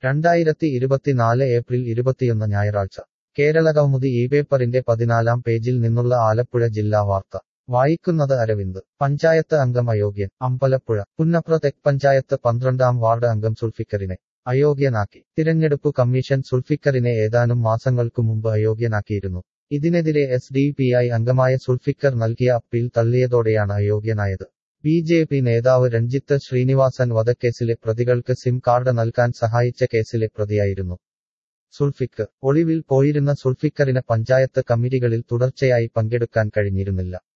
രണ്ടായിരത്തി ഇരുപത്തിനാല് ഏപ്രിൽ ഇരുപത്തിയൊന്ന് ഞായറാഴ്ച കേരള കൗമുദി ഈ പേപ്പറിന്റെ പതിനാലാം പേജിൽ നിന്നുള്ള ആലപ്പുഴ ജില്ലാ വാർത്ത വായിക്കുന്നത് അരവിന്ദ് പഞ്ചായത്ത് അംഗം അയോഗ്യൻ അമ്പലപ്പുഴ പുന്നപ്ര തെക്ക് പഞ്ചായത്ത് പന്ത്രണ്ടാം വാർഡ് അംഗം സുൽഫിക്കറിനെ അയോഗ്യനാക്കി തിരഞ്ഞെടുപ്പു കമ്മീഷൻ സുൽഫിക്കറിനെ ഏതാനും മാസങ്ങൾക്കു മുമ്പ് അയോഗ്യനാക്കിയിരുന്നു ഇതിനെതിരെ എസ് ഡി പി ഐ അംഗമായ സുൽഫിക്കർ നൽകിയ അപ്പീൽ തള്ളിയതോടെയാണ് അയോഗ്യനായത് ബി ജെ പി നേതാവ് രഞ്ജിത്ത് ശ്രീനിവാസൻ വധക്കേസിലെ പ്രതികൾക്ക് സിം കാർഡ് നൽകാൻ സഹായിച്ച കേസിലെ പ്രതിയായിരുന്നു സുൽഫിക്കർ ഒളിവിൽ പോയിരുന്ന സുൽഫിക്കറിന് പഞ്ചായത്ത് കമ്മിറ്റികളിൽ തുടർച്ചയായി പങ്കെടുക്കാൻ കഴിഞ്ഞിരുന്നില്ല